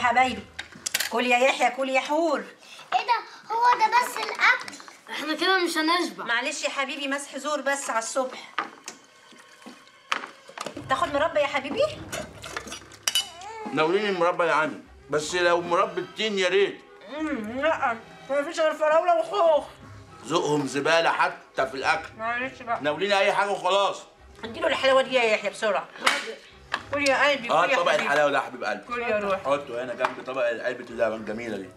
حبايبي كل يا يحيى كل يا حور ايه ده هو ده بس الاكل احنا كده مش هنشبع معلش يا حبيبي مسح زور بس على الصبح تاخد مربى يا حبيبي ناوليني المربى يا عمي بس لو مربى التين يا ريت امم لا ما فيش غير فراوله وخوخ ذوقهم زباله حتى في الاكل معلش بقى ناوليني اي حاجه وخلاص اديله الحلاوه دي يا يحيى بسرعه كل يا قلبي اه كل يا طبق حبيبي. الحلاوه ده يا حبيب قلبي كل يا روح حطه هنا جنب طبق علبه اللبن الجميله دي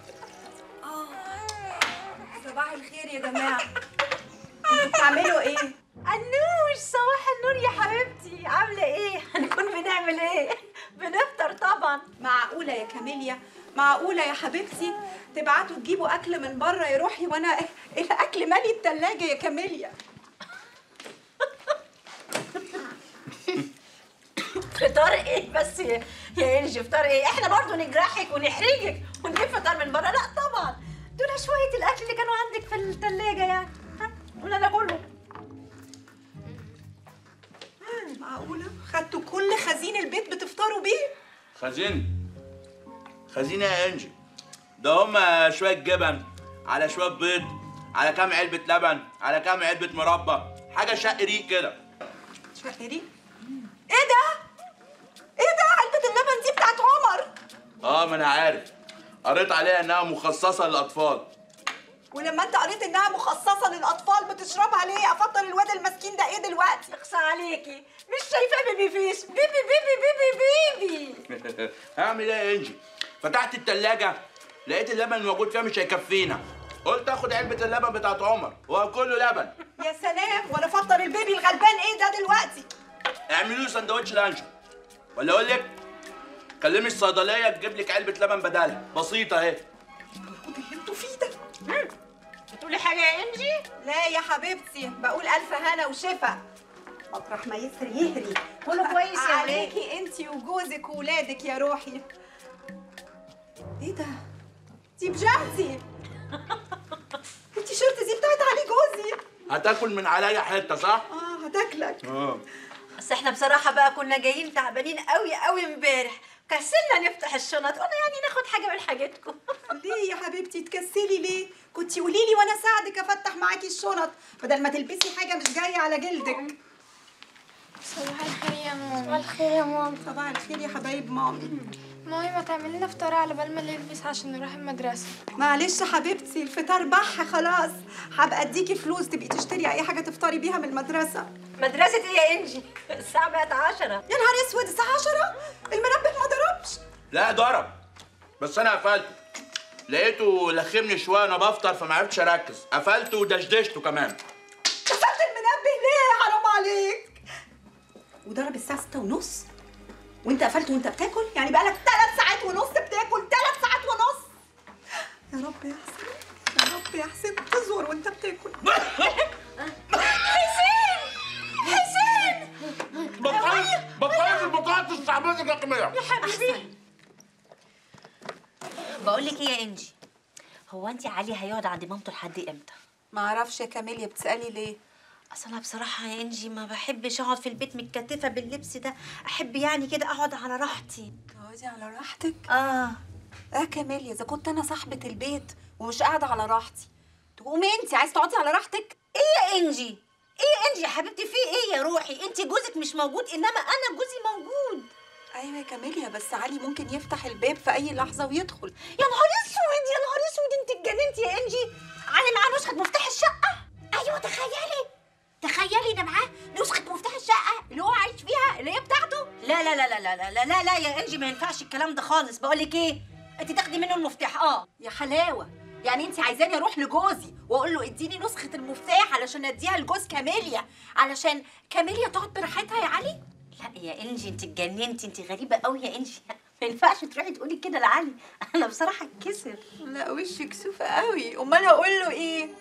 صباح الخير يا جماعة انتوا بتعملوا ايه؟ انوش صباح النور يا حبيبتي عامله ايه هنكون بنعمل ايه بنفطر طبعا معقولة يا كاميليا معقولة يا حبيبتي تبعتوا تجيبوا أكل من بره يا روحي وأنا الأكل مالي التلاجة يا كاميليا فطار ايه بس يا يا انجي فطار ايه احنا برضو نجرحك ونحرجك ونجيب فطار من بره لا طبعا دول شويه الاكل اللي كانوا عندك في الثلاجه يعني ها قلنا ده كله معقولة خدتوا كل خزين البيت بتفطروا بيه؟ خزين خزينه يا انجي ده هما شويه جبن على شويه بيض على كام علبه لبن على كام علبه مربى حاجه شق ريق كده شقري ايه ده؟ ايه ده علبة اللبن دي بتاعت عمر اه ما انا عارف قريت عليها انها مخصصه للاطفال ولما انت قريت انها مخصصة للأطفال بتشربها ليه؟ أفضل الواد المسكين ده ايه دلوقتي؟ اقصى عليكي مش شايفاه بيبي فيش بيبي بيبي بيبي بيبي هعمل ايه يا انجي فتحت التلاجة لقيت اللبن الموجود فيها مش هيكفينا قلت اخد علبة اللبن بتاعت عمر وهو كله لبن يا سلام وأنا أفطر البيبي الغلبان ايه ده دلوقتي؟ اعملوا له سندوتش لانشو ولا اقول لك كلمي الصيدلية تجيب لك علبة لبن بدالها بسيطة اهي اللي انتوا فيه ده بتقولي حاجه يا انجي لا يا حبيبتي بقول ألف هنا وشفا مطرح ما يسري يهري كله كويس يا ولاد عليكي انتي وجوزك وولادك يا روحي ايه ده؟ دي بجامتي التيشيرت دي بتاعت علي جوزي هتاكل من عليا حتة صح؟ اه هتاكلك اه بس احنا بصراحه بقى كنا جايين تعبانين قوي قوي امبارح كسلنا نفتح الشنط قلنا يعني ناخد حاجه من حاجتكم ليه يا حبيبتي تكسلي ليه؟ كنتي قولي لي وانا اساعدك افتح معاكي الشنط بدل ما تلبسي حاجه مش جايه على جلدك صباح الخير يا ماما صباح الخير يا ماما صباح الخير يا حبايب مامي مامي ما تعمل لنا فطار على بال ما نلبس عشان نروح المدرسة معلش حبيبتي الفطار بح خلاص هبقى اديكي فلوس تبقي تشتري اي حاجه تفطري بيها من المدرسه مدرسه ايه يا انجي الساعه بقت 10 يا نهار اسود الساعه 10 المنبه ما ضربش لا ضرب بس انا قفلته لقيته لخمني شويه وانا بفطر فما عرفتش اركز قفلته ودشدشته كمان قفلت المنبه ليه حرام عليك وضرب الساعه 6 ونص وانت قفلت وانت بتاكل يعني بقالك 3 ساعات ونص بتاكل 3 ساعات ونص يا رب يا حسين يا رب يا حسين تزور وانت بتاكل بطلت بطلت البطاطس صاحبتك يا قمية بقول لك ايه يا انجي هو انت علي هيقعد عند مامته لحد امتى ما اعرفش يا كاميليا بتسالي ليه اصل انا بصراحه يا انجي ما بحبش اقعد في البيت متكتفه باللبس ده احب يعني كده اقعد على راحتي تقعدي على راحتك اه اه كاميليا اذا كنت انا صاحبه البيت ومش قاعده على راحتي تقومي انت عايز تقعدي على راحتك ايه يا انجي ايه يا انجي يا حبيبتي في ايه يا روحي انت جوزك مش موجود انما انا جوزي موجود ايوه يا كاميليا بس علي ممكن يفتح الباب في اي لحظه ويدخل يا نهار اسود يا نهار اسود انت اتجننتي يا انجي علي معاه نسخه مفتاح الشقه ايوه تخيلي تخيلي ده معاه نسخه مفتاح الشقه اللي هو عايش فيها اللي هي بتاعته لا لا لا لا لا لا لا لا, لا يا انجي ما ينفعش الكلام ده خالص بقول لك ايه انت تاخدي منه المفتاح اه يا حلاوه يعني انت عايزاني اروح لجوزي واقول له اديني نسخه المفتاح علشان اديها لجوز كاميليا علشان كاميليا تقعد براحتها يا علي لا يا انجي انت اتجننتي انت غريبه قوي يا انجي ما ينفعش تروحي تقولي كده لعلي انا بصراحه اتكسر لا وشك كسوفه قوي امال اقول له ايه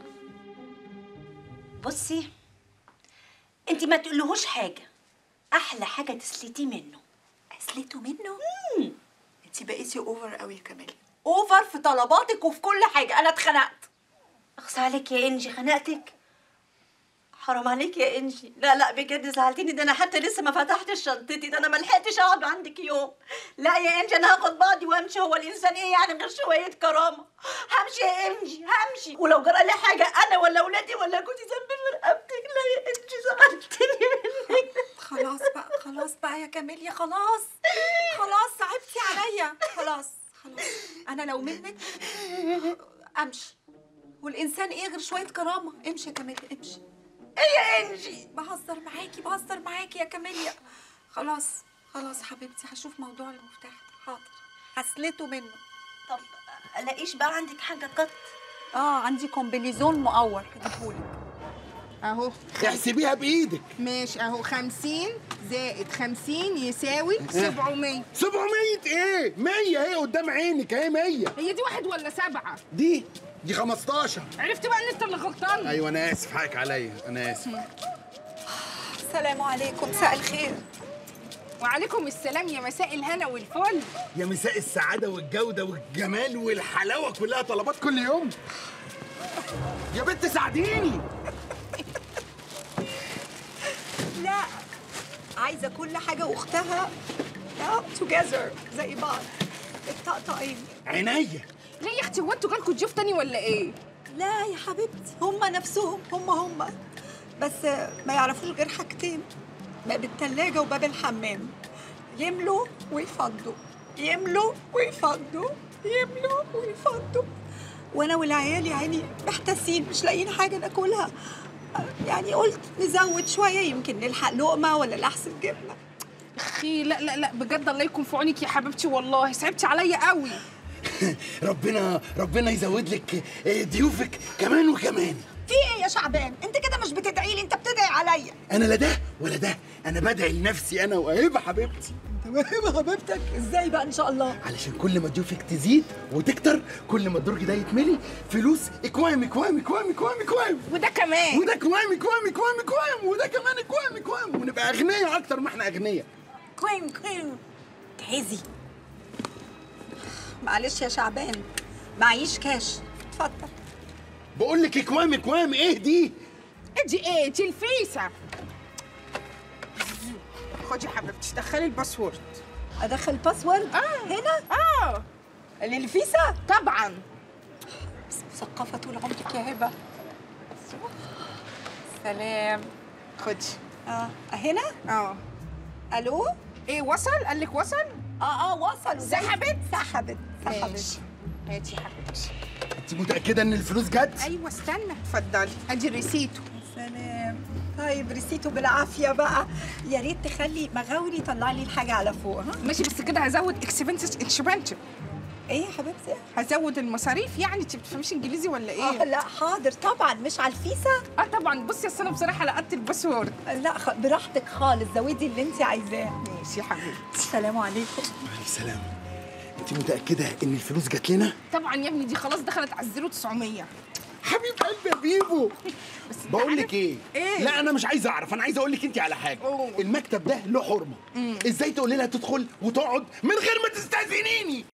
بصي انت ما تقولهوش حاجه احلى حاجه تسلتيه منه اسلته منه انت بقيتي اوفر قوي يا كاميليا اوفر في طلباتك وفي كل حاجه انا اتخنقت اخص عليك يا انجي خنقتك حرام عليك يا انجي لا لا بجد زعلتني ده انا حتى لسه ما فتحتش شنطتي ده انا ما لحقتش اقعد عندك يوم لا يا انجي انا هاخد بعضي وامشي هو الانسان ايه يعني غير شويه كرامه همشي يا انجي همشي ولو جرى لي حاجه انا ولا اولادي ولا جوزي ذنبي في رقبتك لا يا انجي زعلتني منك خلاص بقى خلاص بقى يا كاميليا خلاص خلاص صعبتي عليا خلاص خلاص انا لو منك امشي والانسان ايه غير شويه كرامه امشي يا كاميليا امشي ايه يا انجي بهزر معاكي بهزر معاكي يا كاميليا خلاص خلاص حبيبتي هشوف موضوع المفتاح ده حاضر هسلته منه طب الاقيش بقى عندك حاجه قط اه عندي كومبينيزون مقور هجيبهولك اهو احسبيها بايدك ماشي اهو 50 زائد 50 يساوي 700 700 ايه 100 اهي قدام عينك اهي 100 هي دي واحد ولا سبعة؟ دي دي 15 عرفت بقى ان انت اللي غلطان ايوه انا اسف حقك عليا انا اسف السلام عليكم مساء الخير وعليكم السلام يا مساء الهنا والفل يا مساء السعاده والجوده والجمال والحلاوه كلها طلبات كل يوم يا بنت ساعديني لا عايزه كل حاجه واختها توجذر زي بعض الطقطقين عينيا ليه يا اختي هو انتوا جالكوا ضيوف تاني ولا ايه؟ لا يا حبيبتي هم نفسهم هم هم بس ما يعرفوش غير حاجتين باب التلاجة وباب الحمام يملوا ويفضوا يملوا ويفضوا يملوا ويفضوا وانا والعيال يعني محتاسين مش لاقيين حاجه ناكلها يعني قلت نزود شويه يمكن نلحق لقمه ولا لحسن جبنه اخي لا لا لا بجد الله يكون في عونك يا حبيبتي والله صعبتي عليا قوي ربنا ربنا يزود لك آه، ضيوفك كمان وكمان في ايه يا شعبان انت كده مش بتدعي لي انت بتدعي عليا انا لا ده ولا ده انا بدعي لنفسي انا وهبه حبيبتي وهبه حبيبتك ازاي بقى ان شاء الله علشان كل ما ضيوفك تزيد وتكتر كل ما الدرج ده يتملي فلوس اكوام اكوام اكوام اكوام اكوام وده كمان وده كوام اكوام اكوام اكوام وده كمان اكوام اكوام ونبقى اغنياء اكتر ما احنا اغنياء كوين كوين جهزي معلش يا شعبان معيش كاش اتفضل بقول لك اكوام اكوام ايه دي ادي ايه دي الفيسة خدي يا حبيبتي دخلي الباسورد ادخل باسورد آه. هنا اه للفيسا طبعا بس مثقفه طول عمرك يا هبه سلام خدي اه هنا اه الو ايه وصل قال لك وصل اه اه وصلوا سحبت؟ سحبت سحبت ماشي هاتي يا حبيبتي انت متاكده ان الفلوس جت ايوه استنى اتفضلي ادي ريسيتو سلام طيب رسيته بالعافيه بقى يا ريت تخلي مغاوري يطلع لي الحاجه على فوق ها ماشي بس كده هزود اكسبنسز انشبنتو ايه يا حبيبتي هزود المصاريف يعني انت بتفهميش انجليزي ولا ايه؟ اه لا حاضر طبعا مش على الفيسا اه طبعا بصي اصل انا بصراحه لقطت الباسورد لا خ... براحتك خالص زودي اللي انت عايزاه ماشي يا حبيبتي السلام عليكم الف سلام انت متاكده ان الفلوس جت لنا طبعا يا ابني دي خلاص دخلت على الزيرو 900 حبيب قلبي يا بيبو بس انت بقول عارف- لك ايه ايه؟ لا انا مش عايز اعرف انا عايز اقول لك انت على حاجه قول. المكتب ده له حرمه ازاي تقولي لها تدخل وتقعد من غير ما تستاذنيني